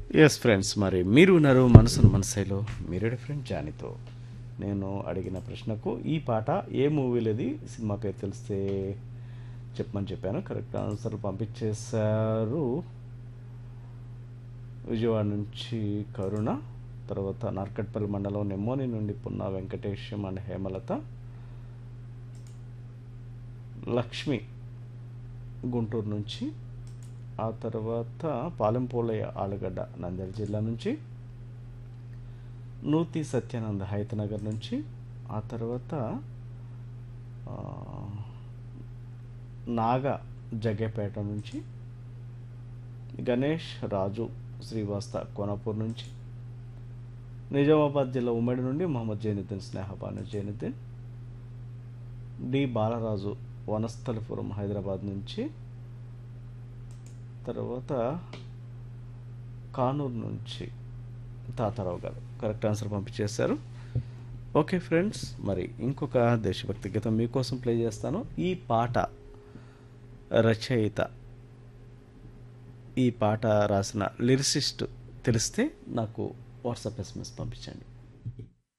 yes friends మరి మీరు ఉన్నారు మనసును మనసైలో మీరే ఫ్రెండ్ జానీతో నేను అడిగిన ప్రశ్నకు ఈ పాట ఏ మూవీలోది సినిమా పేరు తెలిస్తే చెప్పమని చెప్పాను కరెక్ట్ ఆన్సర్ పంపించేశారు విజయవాడ నుంచి కరుణ తర్వాత నార్కట్పల్లి మండలం నెమ్మోని నుండి పున్న వెంకటేశం అండ్ హేమలత లక్ష్మి గుంటూరు నుంచి ఆ తర్వాత పాలెంపోలయ్య ఆలుగడ్డ నంద్యాల జిల్లా నుంచి నూతి సత్యానంద హైతనగర్ నుంచి ఆ తర్వాత ఆ, నాగ జగ్గేపేట నుంచి గణేష్ రాజు శ్రీవాస్త కోనాపూర్ నుంచి నిజామాబాద్ జిల్లా ఉమ్మడి నుండి మొహమ్మద్ జైనుద్దీన్ స్నేహపాను జైనుద్దీన్ డి బాలరాజు వనస్థలపురం హైదరాబాద్ నుంచి తర్వాత కానూరు నుంచి తాతారావు గారు కరెక్ట్ ఆన్సర్ పంపించేశారు ఓకే ఫ్రెండ్స్ మరి ఇంకొక దేశభక్తి గీతం మీకోసం ప్లే చేస్తాను ఈ పాట రచయిత ఈ పాట రాసిన లిరిసిస్ట్ తెలిస్తే నాకు వాట్సాప్ ఎస్ఎంఎస్ పంపించండి